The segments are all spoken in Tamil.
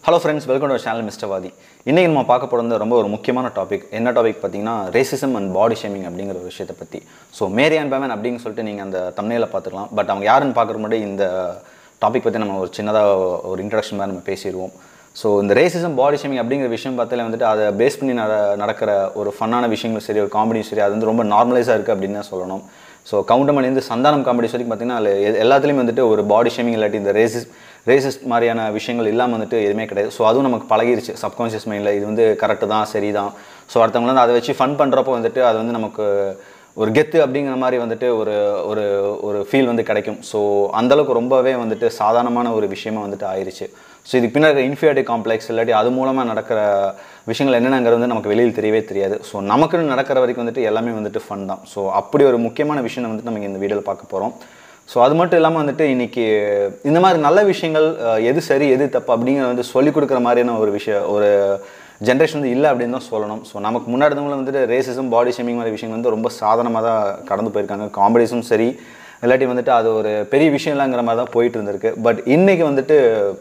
hello friends welcome to channel mister Vaathi இன்றைக்கி நம்ம பார்க்க போகிறது ரொம்ப ஒரு முக்கியமான டாபிக் என்ன டாபிக் பார்த்தீங்கன்னா ரேசிசம் அண்ட் பாடி ஷேமிங் அப்படிங்கிற ஒரு விஷயத்தை பற்றி ஸோ மேரி அண்ட் பேமன் அப்படின்னு சொல்லிட்டு நீங்கள் அந்த தமிழில் பார்த்துக்கலாம் பட் அவங்க யாருன்னு பார்க்குற முன்னாடி இந்த டாபிக் பற்றி நம்ம ஒரு சின்னதாக ஒரு இன்ட்ரடக்ஷன் மாதிரி நம்ம பேசிடுவோம் ஸோ இந்த ரேசிசம் பாடி ஷேமிங் அப்படிங்கிற விஷயம் பார்த்தாலே வந்துட்டு அதை பேஸ் பண்ணி நட நடக்கிற ஒரு ஃபன்னான விஷயங்களும் சரி ஒரு காமெடியும் சரி அது வந்து ரொம்ப நார்மலைஸாக இருக்குது அப்படின்னு தான் சொல்லணும் ஸோ கவுண்டமணிலேருந்து சந்தானம் காமெடிஸ் வரைக்கும் பார்த்தீங்கன்னா அதில் எ- எல்லாத்துலேயும் வந்துட்டு ஒரு பாடி ஷேமிங் இல்லாட்டி இந்த ரேசிஸ் ரேசிஸ்ட் மாதிரியான விஷயங்கள் இல்லாமல் வந்துட்டு எதுவுமே கிடையாது ஸோ அதுவும் நமக்கு பழகிருச்சு சப்கான்ஷியஸ் மைண்டில் இது வந்து கரெக்டு தான் சரி தான் ஸோ அடுத்தவங்க வந்து அதை வச்சு ஃபன் பண்ணுறப்போ வந்துட்டு அது வந்து நமக்கு ஒரு கெத்து அப்படிங்கிற மாதிரி வந்துட்டு ஒரு ஒரு ஒரு ஃபீல் வந்து கிடைக்கும் ஸோ அந்தளவுக்கு ரொம்பவே வந்துட்டு சாதாரணமான ஒரு விஷயமா வந்துட்டு ஆயிருச்சு ஸோ இதுக்கு பின்னாடி இன்ஃபியாரிட்டி காம்ப்ளெக்ஸ் இல்லாட்டி அது மூலமாக நடக்கிற விஷயங்கள் என்னென்னங்கிறது வந்து நமக்கு வெளியில் தெரியவே தெரியாது ஸோ நமக்குன்னு நடக்கிற வரைக்கும் வந்துட்டு எல்லாமே வந்துட்டு ஃபன் தான் ஸோ அப்படி ஒரு முக்கியமான விஷயம் வந்துட்டு நம்ம இந்த வீடியோவில் பார்க்க போகிறோம் ஸோ அது மட்டும் இல்லாமல் வந்துட்டு இன்னைக்கு இந்த மாதிரி நல்ல விஷயங்கள் அஹ், எது சரி எது தப்பு அப்படிங்கிறத வந்து சொல்லிக் கொடுக்குற மாதிரியான ஒரு விஷயம் ஒரு ஜென்ரேஷன் வந்து இல்லை அப்படின்னு தான் சொல்லணும் ஸோ நமக்கு முன்னாடி இருந்தவங்களும் வந்துட்டு ரேசிசம் பாடி ஷேமிங் மாதிரி விஷயங்கள் வந்து ரொம்ப சாதாரணமாக தான் கடந்து போயிருக்காங்க காமெடிஸும் சரி இல்லாட்டி வந்துட்டு அது ஒரு பெரிய விஷயம் இல்லைங்கிற மாதிரி தான் போயிட்டு இருந்திருக்கு பட் இன்னைக்கு வந்துட்டு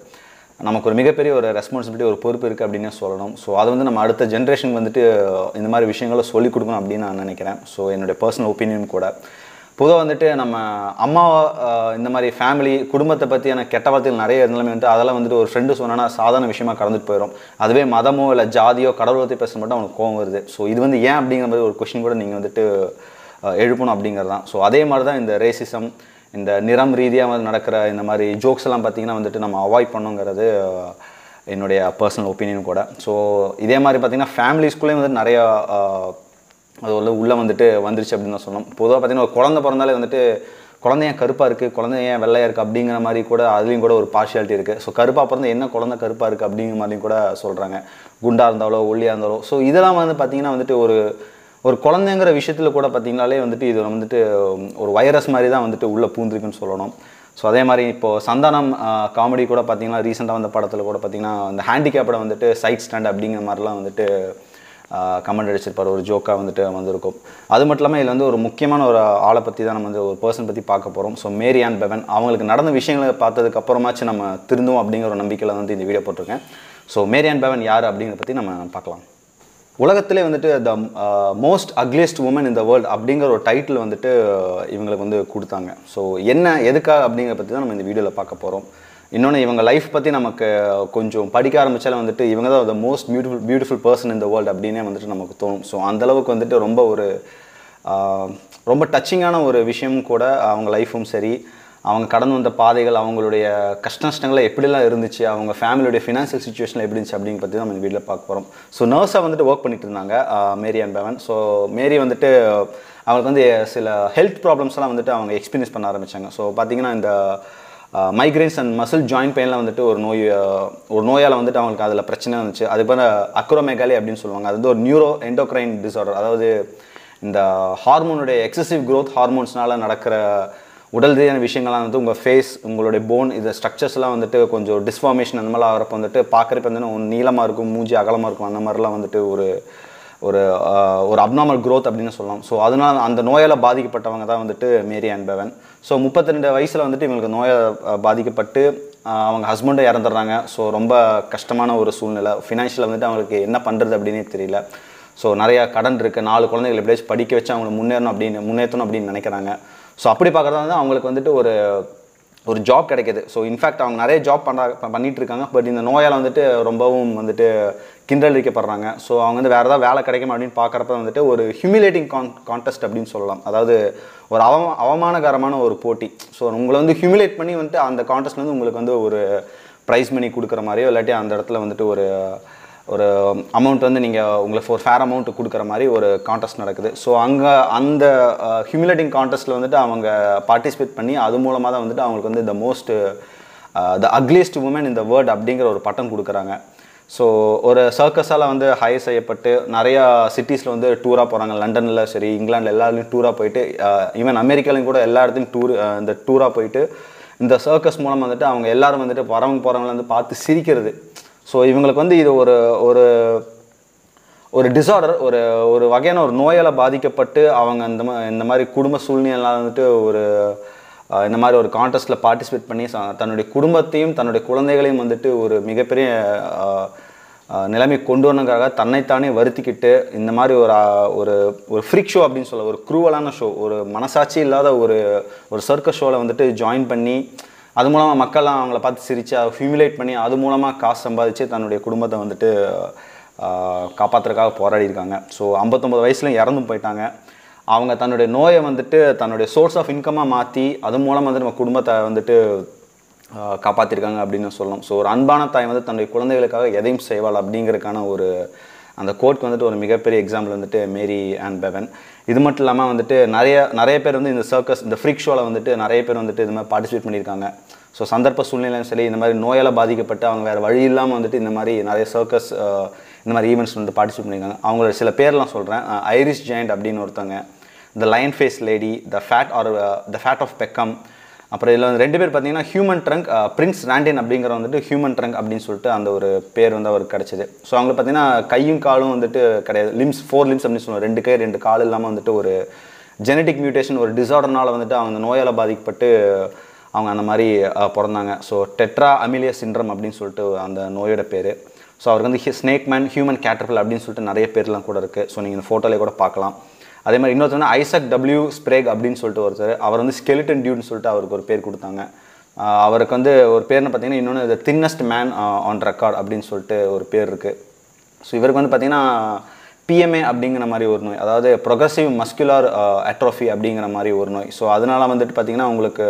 நமக்கு ஒரு மிகப்பெரிய ஒரு ரெஸ்பான்சிபிலிட்டி ஒரு பொறுப்பு இருக்குது அப்படின்னு சொல்லணும் ஸோ அது வந்து நம்ம அடுத்த ஜென்ரேஷன் வந்துட்டு இந்த மாதிரி விஷயங்களை சொல்லிக் கொடுக்கணும் அப்படின்னு நான் நினைக்கிறேன் ஸோ என்னுடைய பர்சனல் ஒப்பீனியன் கூட பொதுவாக வந்துட்டு நம்ம அம்மா அஹ், இந்த மாதிரி ஃபேமிலி குடும்பத்தை பற்றியான கெட்ட வார்த்தைகள் நிறைய இருந்தாலுமே வந்துட்டு அதெல்லாம் வந்துட்டு ஒரு ஃப்ரெண்டு சொன்னா சாதாரண விஷயமா கடந்துட்டு போயிடும் அதுவே மதமோ இல்லை ஜாதியோ கடவுளை பற்றி பேச மட்டும் அவனுக்கு கோவம் வருது ஸோ இது வந்து ஏன் அப்படிங்கிற மாதிரி ஒரு கொஷின் கூட நீங்கள் வந்துட்டு அஹ், எழுப்பணும் அப்படிங்கிறது தான் ஸோ அதே மாதிரி தான் இந்த ரேசிசம் இந்த நிறம் ரீதியாக வந்து நடக்கிற இந்த மாதிரி ஜோக்ஸ் எல்லாம் பார்த்தீங்கன்னா வந்துட்டு நம்ம அவாய்ட் பண்ணுங்கிறது அஹ், என்னுடைய பர்சனல் ஒப்பீனியன் கூட ஸோ இதே மாதிரி பார்த்தீங்கன்னா ஃபேமிலிஸ்குள்ளேயும் வந்து நிறையா அஹ், அது உள்ள உள்ளே வந்துட்டு வந்துருச்சு அப்படின்னு தான் சொல்லணும் பொதுவாக பார்த்தீங்கன்னா ஒரு குழந்தை பிறந்தாலே வந்துட்டு குழந்தை ஏன் கருப்பாக இருக்குது குழந்தை ஏன் வெள்ளையாக இருக்குது அப்படிங்கிற மாதிரி கூட அதுலேயும் கூட ஒரு பார்ஷியாலிட்டி இருக்குது ஸோ கருப்பாக பிறந்த என்ன குழந்தை கருப்பாக இருக்குது அப்படிங்கிற மாதிரியும் கூட சொல்கிறாங்க குண்டாக இருந்தாலோ ஒல்லியாக இருந்தாலோ ஸோ இதெல்லாம் வந்து பார்த்தீங்கன்னா வந்துட்டு ஒரு ஒரு குழந்தைங்கிற விஷயத்தில் கூட பார்த்தீங்கனாலே வந்துட்டு இது வந்துட்டு ஒரு வைரஸ் மாதிரி தான் வந்துட்டு உள்ளே பூந்துருக்குன்னு சொல்லணும் ஸோ அதே மாதிரி இப்போது சந்தானம் காமெடி கூட பார்த்தீங்கன்னா ரீசெண்டாக வந்த படத்தில் கூட பார்த்தீங்கன்னா இந்த ஹேண்டிகேப்படை வந்துட்டு சைட் ஸ்டாண்ட் அப்படிங்கிற மாதிரிலாம் வந்துட்டு கமெண்ட் அடிச்சிருப்பார் ஒரு ஜோக்காக வந்துட்டு வந்திருக்கும் அது மட்டும் இல்லாமல் இதில் வந்து ஒரு முக்கியமான ஒரு ஆளை பற்றி தான் நம்ம வந்து ஒரு பர்சன் பற்றி பார்க்க போகிறோம் ஸோ மேரி அண்ட் பெவன் அவங்களுக்கு நடந்த விஷயங்களை பார்த்ததுக்கு அப்புறமாச்சும் நம்ம திருந்துவோம் அப்படிங்கிற ஒரு நம்பிக்கையில் வந்து இந்த வீடியோ போட்டிருக்கேன் ஸோ மேரி அண்ட் பெவன் யார் அப்படிங்கிறத பற்றி நம்ம பார்க்கலாம் உலகத்திலே வந்துட்டு த மோஸ்ட் அக்லியஸ்ட் உமன் இந்த வேர்ல்டு அப்படிங்கிற ஒரு டைட்டில் வந்துட்டு அஹ், இவங்களுக்கு வந்து கொடுத்தாங்க ஸோ என்ன எதுக்காக அப்படிங்கிற பற்றி தான் நம்ம இந்த வீடியோவில் பார்க்க போகிறோம் இன்னொன்று இவங்க லைஃப் பற்றி நமக்கு கொஞ்சம் படிக்க ஆரம்பித்தாலும் வந்துட்டு இவங்க தான் the most beautiful beautiful person இந்த வேர்ல்டு அப்படின்னே வந்துட்டு நமக்கு தோணும் ஸோ அந்தளவுக்கு வந்துட்டு ரொம்ப ஒரு ஆஹ், ரொம்ப டச்சிங்கான ஒரு விஷயமும் கூட அவங்க லைஃபும் சரி அவங்க கடந்து வந்த பாதைகள் அவங்களுடைய கஷ்ட நஷ்டங்கள் எப்படிலாம் இருந்துச்சு அவங்க ஃபேமிலியோடைய ஃபினான்ஷியல் சுச்சுவேஷனில் எப்படி இருந்துச்சு அப்படிங்க பற்றி தான் நம்ம இந்த வீடியோவில் பார்க்க போகிறோம் ஸோ நர்ஸாக வந்துட்டு ஒர்க் பண்ணிட்டு இருந்தாங்க ah, Mary and Bevan so Mary வந்துட்டு அவங்களுக்கு வந்து சில ஹெல்த் ப்ராப்ளம்ஸ்லாம் வந்துட்டு அவங்க எக்ஸ்பீரியன்ஸ் பண்ண ஆரம்பித்தாங்க ஸோ பார்த்தீங்கன்னா இந்த மைக்ரைன்ஸ் அண்ட் மசில் ஜாயிண்ட் பெயினில் வந்துட்டு ஒரு நோய் அஹ், ஒரு நோயால் வந்துட்டு அவங்களுக்கு அதில் பிரச்சனை வந்துச்சு அது பேர் அக்ரோமேகாலி அப்படின்னு சொல்லுவாங்க அது வந்து ஒரு நியூரோ எண்டோக்ரைன் டிசார்டர் அதாவது இந்த ஹார்மோனுடைய எக்ஸசிவ் growth ஹார்மோன்ஸ்னால நடக்கிற உடல் ரீதியான விஷயங்கள்லாம் வந்து உங்கள் ஃபேஸ் உங்களுடைய போன் இது ஸ்ட்ரக்சர்ஸ்லாம் வந்துட்டு கொஞ்சம் டிஸ்ஃபார்மேஷன் அந்த மாதிரிலாம் வரப்போ வந்துட்டு பார்க்குறப்ப வந்து ஒன்று நீளமாக இருக்கும் மூஞ்சி அகலமாக இருக்கும் அந்த மாதிரிலாம் வந்துட்டு ஒரு ஒரு ஆஹ், ஒரு அப்நார்மல் growth அப்படின்னு சொல்லலாம் ஸோ அதனால அந்த நோயால் பாதிக்கப்பட்டவங்க தான் வந்துட்டு மேரி அண்ட் பெவன் ஸோ முப்பத்தி ரெண்டு வயசில் வந்துட்டு இவங்களுக்கு நோயால் ஆஹ், பாதிக்கப்பட்டு ஆஹ், அவங்க ஹஸ்பண்டும் இறந்துடுறாங்க ஸோ ரொம்ப கஷ்டமான ஒரு சூழ்நிலை ஃபினான்ஷியலாக வந்துட்டு அவங்களுக்கு என்ன பண்ணுறது அப்படின்னே தெரியல ஸோ நிறையா கடன் இருக்குது நாலு குழந்தைகள் எப்படியாச்சும் படிக்க வச்சு அவங்களை முன்னேறணும் அப்படின்னு முன்னேற்றணும் அப்படின்னு நினைக்கிறாங்க ஸோ அப்படி பார்க்குறதா வந்து அவங்களுக்கு வந்துட்டு ஒரு ஒரு ஜாப் கிடைக்குது ஸோ இன்ஃபேக்ட் அவங்க நிறைய ஜாப் பண்ண பண்ணிட்டு இருக்காங்க பட் இந்த நோயால் வந்துட்டு ரொம்பவும் வந்துட்டு கிண்டல் அடிக்கப்படுறாங்க ஸோ அவங்க வந்து வேறு ஏதாவது வேலை கிடைக்குமா அப்படின்னு பார்க்குறப்ப வந்துட்டு ஒரு ஹியூமிலேட்டிங் கான் கான்டெஸ்ட் அப்படின்னு சொல்லலாம் அதாவது ஒரு அவமா அவமானகரமான ஒரு போட்டி ஸோ உங்களை வந்து ஹியூமிலேட் பண்ணி வந்துட்டு அந்த கான்டெஸ்ட்ல வந்து உங்களுக்கு வந்து ஒரு ப்ரைஸ் மணி கொடுக்குற மாதிரியோ இல்லாட்டி அந்த இடத்துல வந்துட்டு ஒரு ஒரு அமௌண்ட் வந்து நீங்கள் உங்களுக்கு ஒரு ஃபேர் அமௌண்ட் கொடுக்குற மாதிரி ஒரு கான்டெஸ்ட் நடக்குது ஸோ அங்கே அந்த ஹியூமிலேட்டிங் கான்டெஸ்ட்டில் வந்துட்டு அவங்க பார்ட்டிசிபேட் பண்ணி அது மூலமாக தான் வந்துட்டு அவங்களுக்கு வந்து the most the ugliest woman இந்த வேர்ல்ட் அப்படிங்கிற ஒரு பட்டம் கொடுக்குறாங்க ஸோ ஒரு சர்க்கஸால் வந்து ஹையர் செய்யப்பட்டு நிறையா சிட்டிஸில் வந்து டூராக போகிறாங்க லண்டனில் சரி இங்கிலாண்டில் எல்லாருலையும் டூராக போயிட்டு ஈவன் அமெரிக்காலையும் கூட எல்லா இடத்துலையும் டூர் இந்த டூராக போயிட்டு இந்த சர்க்கஸ் மூலம் வந்துட்டு அவங்க எல்லாரும் வந்துட்டு வரவங்க போகிறவங்கள வந்து பார்த்து சிரிக்கிறது ஸோ இவங்களுக்கு வந்து இது ஒரு ஒரு ஒரு டிசார்டர் ஒரு ஒரு வகையான ஒரு நோயால் பாதிக்கப்பட்டு அவங்க இந்த மா இந்த மாதிரி குடும்ப சூழ்நிலையால் வந்துட்டு ஒரு ஆஹ் இந்த மாதிரி ஒரு கான்டெஸ்ட்டில் பார்ட்டிசிபேட் பண்ணி ச- தன்னுடைய குடும்பத்தையும் தன்னுடைய குழந்தைகளையும் வந்துட்டு ஒரு மிகப்பெரிய ஆஹ், ஆஹ், நிலைமை கொண்டு வரணுங்காக தன்னைத்தானே வருத்திக்கிட்டு இந்த மாதிரி ஒரு ஆஹ், ஒரு ஒரு ஃப்ரீக் ஷோ அப்படின்னு சொல்ல ஒரு குரூவலான ஷோ ஒரு மனசாட்சி இல்லாத ஒரு ஒரு சர்க்கஸ் ஷோவில் வந்துட்டு ஜாயின் பண்ணி அது மூலமாக மக்கள்லாம் அவங்கள பார்த்து சிரித்து ஹியூமிலேட் பண்ணி அது மூலமாக காசு சம்பாதிச்சு தன்னுடைய குடும்பத்தை வந்துட்டு காப்பாற்றுறதுக்காக போராடி இருக்காங்க ஸோ ஐம்பத்தொம்பது வயசுல இறந்து போயிட்டாங்க அவங்க தன்னுடைய நோயை வந்துட்டு தன்னுடைய சோர்ஸ் ஆஃப் இன்கமாக மாற்றி அது மூலம் வந்து நம்ம குடும்பத்தை வந்துட்டு ஆஹ், காப்பாத்திருக்காங்க அப்படின்னு சொல்லலாம் ஸோ ஒரு அன்பான தாய் வந்து தன்னுடைய குழந்தைகளுக்காக எதையும் செய்வாள் அப்படிங்கிறதுக்கான ஒரு அந்த கோட்க்கு வந்துட்டு ஒரு மிகப்பெரிய எக்ஸாம்பிள் வந்துட்டு மேரி அண்ட் பெவன் இது மட்டும் இல்லாமல் வந்துட்டு நிறைய நிறைய பேர் வந்து இந்த சர்க்கஸ் இந்த ஃப்ரீக் ஷோவில் வந்துட்டு நிறைய பேர் வந்துட்டு இது மாதிரி பார்ட்டிசிபேட் பண்ணியிருக்காங்க ஸோ சந்தர்ப்ப சூழ்நிலையும் சரி இந்த மாதிரி நோயால் பாதிக்கப்பட்டு அவங்க வேறு வழி இல்லாமல் வந்துட்டு இந்த மாதிரி நிறைய சர்க்கஸ் இந்த மாதிரி ஈவெண்ட்ஸ் வந்து பார்ட்டிசிபேட் பண்ணியிருக்காங்க அவங்களோட சில பேர்லாம் சொல்கிறேன் ஐரிஷ் ஜெயண்ட் அப்படின்னு ஒருத்தவங்க the lion face lady the fat or the fat of Peckham அப்புறம் இதில் வந்து ரெண்டு பேர் பார்த்தீங்கன்னா ஹியூமன் ட்ரங்க் பிரின்ஸ் ராண்டின் அப்படிங்கிற வந்துட்டு ஹியூமன் ட்ரங்க் அப்படின்னு சொல்லிட்டு அந்த ஒரு பேர் வந்து அவருக்கு கிடச்சிது ஸோ அவங்க பார்த்தீங்கன்னா கையும் காலும் வந்துட்டு கிடையாது லிம்ஸ் ஃபோர் லிம்ஸ் அப்படின்னு சொல்லுவாங்க ரெண்டு கை ரெண்டு கால் இல்லாமல் வந்துட்டு ஒரு ஜெனட்டிக் மியூட்டேஷன் ஒரு டிசார்டர்னால வந்துட்டு அவங்க அந்த நோயால் பாதிக்கப்பட்டு அவங்க அந்த மாதிரி அஹ், பிறந்தாங்க ஸோ டெட்ரா அமிலியா சிண்ட்ரம் அப்படின்னு சொல்லிட்டு அந்த நோயோட பேர் ஸோ அவருக்கு வந்து ஸ்னேக் மேன் ஹியூமன் கேட்டர்பிள் அப்படின்னு சொல்லிட்டு நிறைய பேர்லாம் கூட இருக்குது ஸோ நீங்கள் இந்த ஃபோட்டோலே கூட பார்க்கலாம் அதே மாதிரி இன்னொருத்தர் வந்து ஐசக் டபிள்யூ ஸ்ப்ரேக் அப்படின்னு சொல்லிட்டு ஒருத்தர் அவர் வந்து ஸ்கெலிட்டன் டியூட்னு சொல்லிட்டு அவருக்கு ஒரு பேர் கொடுத்தாங்க ஆஹ் அவருக்கு வந்து ஒரு பேர்னு பார்த்தீங்கன்னா இன்னொன்று the thinnest man on record அப்படின்னு சொல்லிட்டு ஒரு பேர் இருக்குது ஸோ இவருக்கு வந்து பார்த்தீங்கன்னா பிஎம்ஏ அப்படிங்கிற மாதிரி ஒரு நோய் அதாவது ப்ரொக்ரஸிவ் மஸ்குலார் அட்ரோஃபி அப்படிங்கிற மாதிரி ஒரு நோய் ஸோ அதனால வந்துட்டு பார்த்தீங்கன்னா உங்களுக்கு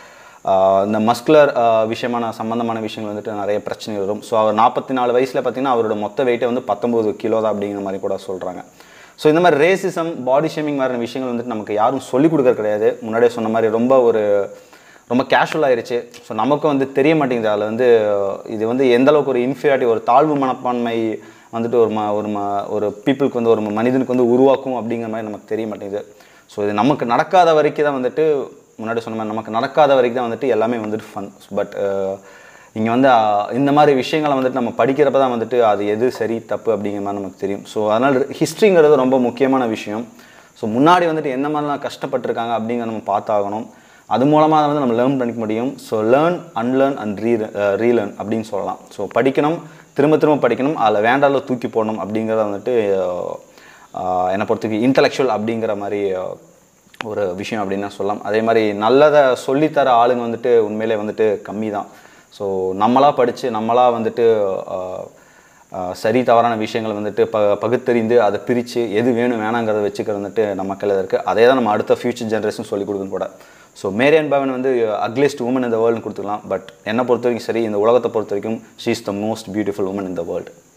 ஆஹ் இந்த மஸ்குலர் விஷயமான சம்பந்தமான விஷயங்கள் வந்துட்டு நிறைய பிரச்சனை வரும் ஸோ அவர் நாற்பத்தி நாலு வயசில் பார்த்தீங்கன்னா அவரோட மொத்த வெயிட்டே வந்து பத்தொம்பது கிலோ தான் அப்படிங்கிற மாதிரி கூட சொல்கிறாங்க ஸோ இந்த மாதிரி ரேசிசம் பாடி ஷேமிங் மாதிரியான விஷயங்கள் வந்துட்டு நமக்கு யாரும் சொல்லிக் கொடுக்கறது கிடையாது முன்னாடியே சொன்ன மாதிரி ரொம்ப ஒரு ரொம்ப கேஷுவல் ஆயிருச்சு ஸோ நமக்கும் வந்து தெரிய மாட்டேங்குது அதில் வந்து இது வந்து எந்த அளவுக்கு ஒரு இன்ஃபீரியாரிட்டி ஒரு தாழ்வு மனப்பான்மை வந்துட்டு ஒரு ம ஒரு ம ஒரு பீப்புளுக்கு வந்து ஒரு மனிதனுக்கு வந்து உருவாக்கும் அப்படிங்கிற மாதிரி நமக்கு தெரிய மாட்டேங்குது ஸோ இது நமக்கு நடக்காத வரைக்கும் தான் வந்துட்டு முன்னாடி சொன்ன மாதிரி நமக்கு நடக்காத வரைக்கும் தான் வந்துட்டு எல்லாமே வந்துட்டு ஃபன் பட் இங்கே வந்து அஹ், இந்த மாதிரி விஷயங்களை வந்துட்டு நம்ம படிக்கிறப்ப தான் வந்துட்டு அது எது சரி தப்பு அப்படிங்கிற மாதிரி நமக்கு தெரியும் ஸோ அதனால் ஹிஸ்ட்ரிங்கிறது ரொம்ப முக்கியமான விஷயம் ஸோ முன்னாடி வந்துட்டு என்ன மாதிரிலாம் கஷ்டப்பட்டிருக்காங்க அப்படிங்கிறத நம்ம பார்த்தாகணும் அது மூலமாக வந்து நம்ம லேர்ன் பண்ணிக்க முடியும் so learn unlearn and re relearn அப்படின்னு சொல்லலாம் ஸோ படிக்கணும் திரும்ப திரும்ப படிக்கணும் அதில் வேண்டால தூக்கி போடணும் அப்படிங்கிறத வந்துட்டு அஹ், என்னை பொறுத்தவரைக்கும் இன்டலெக்சுவல் அப்படிங்கிற மாதிரி அஹ், ஒரு விஷயம் அப்படின்னு தான் சொல்லலாம் அதே மாதிரி நல்லதை சொல்லித்தர ஆளுங்க வந்துட்டு உண்மையிலே வந்துட்டு கம்மி தான் ஸோ நம்மளாக படித்து நம்மளாக வந்துட்டு ஆஹ், ஆஹ், சரி தவறான விஷயங்களை வந்துட்டு ப பகுத்தறிந்து அதை பிரித்து எது வேணும் வேணாங்கிறத வச்சுக்கிறது வந்துட்டு நம்ம கையில் இருக்குது அதே தான் நம்ம அடுத்த ஃபியூச்சர் ஜென்ரேஷன் சொல்லிக் கொடுக்கணும் கூட ஸோ மேரியன் பவன் வந்து அக்லிஸ்ட் உமன் இந்த வேர்ல்டுன்னு கொடுத்துக்கலாம் பட் என்னை பொறுத்த வரைக்கும் சரி இந்த உலகத்தை பொறுத்த வரைக்கும் she is the most beautiful woman in the world